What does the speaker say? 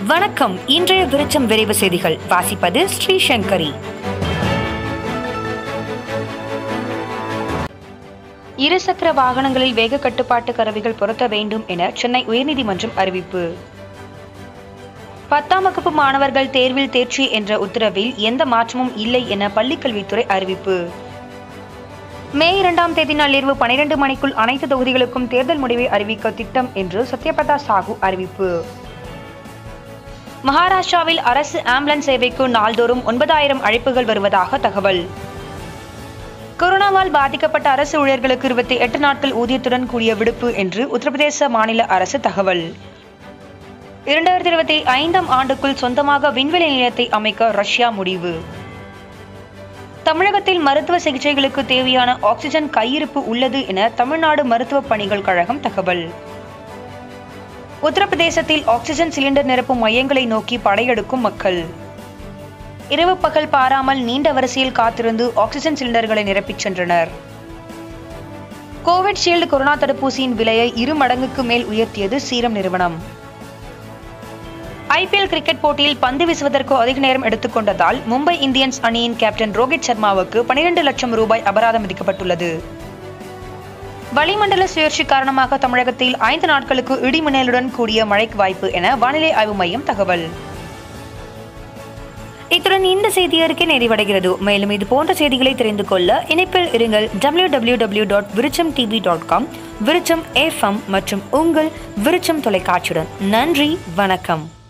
வணக்கம் இன்றைய விருச்சம் விரைவு செய்திகள் வாசிப்பது ஸ்ரீசங்கரி இருசக்கர வாகனங்களில் வேக கட்டுப்பாட்டு கருவிகள் பொருத்த வேண்டும் என சென்னை உயர்நீதிமன்றம் அறிவிப்பு பத்தாம் வகுப்பு மாணவர்கள் தேர்வில் தேர்ச்சி என்ற உத்தரவில் எந்த மாற்றமும் இல்லை என பள்ளிக்கல்வித்துறை அறிவிப்பு மே இரண்டாம் தேதி நள்ளிரவு பனிரெண்டு மணிக்குள் அனைத்து தொகுதிகளுக்கும் தேர்தல் முடிவை அறிவிக்க திட்டம் என்று சத்யபிரதா சாஹூ அறிவிப்பு மகாராஷ்டிராவில் அரசு ஆம்புலன்ஸ் சேவைக்கு நாள்தோறும் ஒன்பதாயிரம் அழைப்புகள் வருவதாக தகவல் கொரோனாவால் பாதிக்கப்பட்ட அரசு ஊழியர்களுக்கு இருபத்தி எட்டு நாட்கள் ஊதியத்துடன் கூடிய விடுப்பு என்று உத்தரப்பிரதேச மாநில அரசு தகவல் இரண்டாயிரத்தி இருபத்தி ஐந்தாம் ஆண்டுக்குள் சொந்தமாக விண்வெளி நிலையத்தை அமைக்க ரஷ்யா முடிவு தமிழகத்தில் மருத்துவ சிகிச்சைகளுக்கு தேவையான ஆக்சிஜன் கையிருப்பு உள்ளது என தமிழ்நாடு மருத்துவ பணிகள் கழகம் தகவல் உத்தரப்பிரதேசத்தில் ஆக்சிஜன் சிலிண்டர் நிரப்பும் மையங்களை நோக்கி படையெடுக்கும் மக்கள் இரவு பகல் பாராமல் நீண்ட வரிசையில் காத்திருந்து ஆக்சிஜன் சிலிண்டர்களை நிரப்பிச் சென்றனர் கோவிட்ஷீல்டு கொரோனா தடுப்பூசியின் விலையை இரு மடங்குக்கு மேல் உயர்த்தியது சீரம் நிறுவனம் ஐபிஎல் கிரிக்கெட் போட்டியில் பந்து வீசுவதற்கு அதிக நேரம் எடுத்துக்கொண்டதால் மும்பை இந்தியன்ஸ் அணியின் கேப்டன் ரோஹித் சர்மாவுக்கு பனிரெண்டு லட்சம் ரூபாய் அபராதம் விதிக்கப்பட்டுள்ளது வளிமண்டல சுழற்சி காரணமாக தமிழகத்தில் ஐந்து நாட்களுக்கு இடிமின்னலுடன் கூடிய மழைக்கு வாய்ப்பு என வானிலை ஆய்வு மையம் தகவல் இத்துடன் இந்த செய்தி அறிக்கை நிறைவடைகிறது மேலும் இது போன்ற செய்திகளை தெரிந்து கொள்ள இணைப்பில் இருங்கள் W W W dot Virutcham TV dot com Virutcham FM மற்றும் உங்கள் விருச்சம் தொலைக்காட்சியுடன் நன்றி வணக்கம்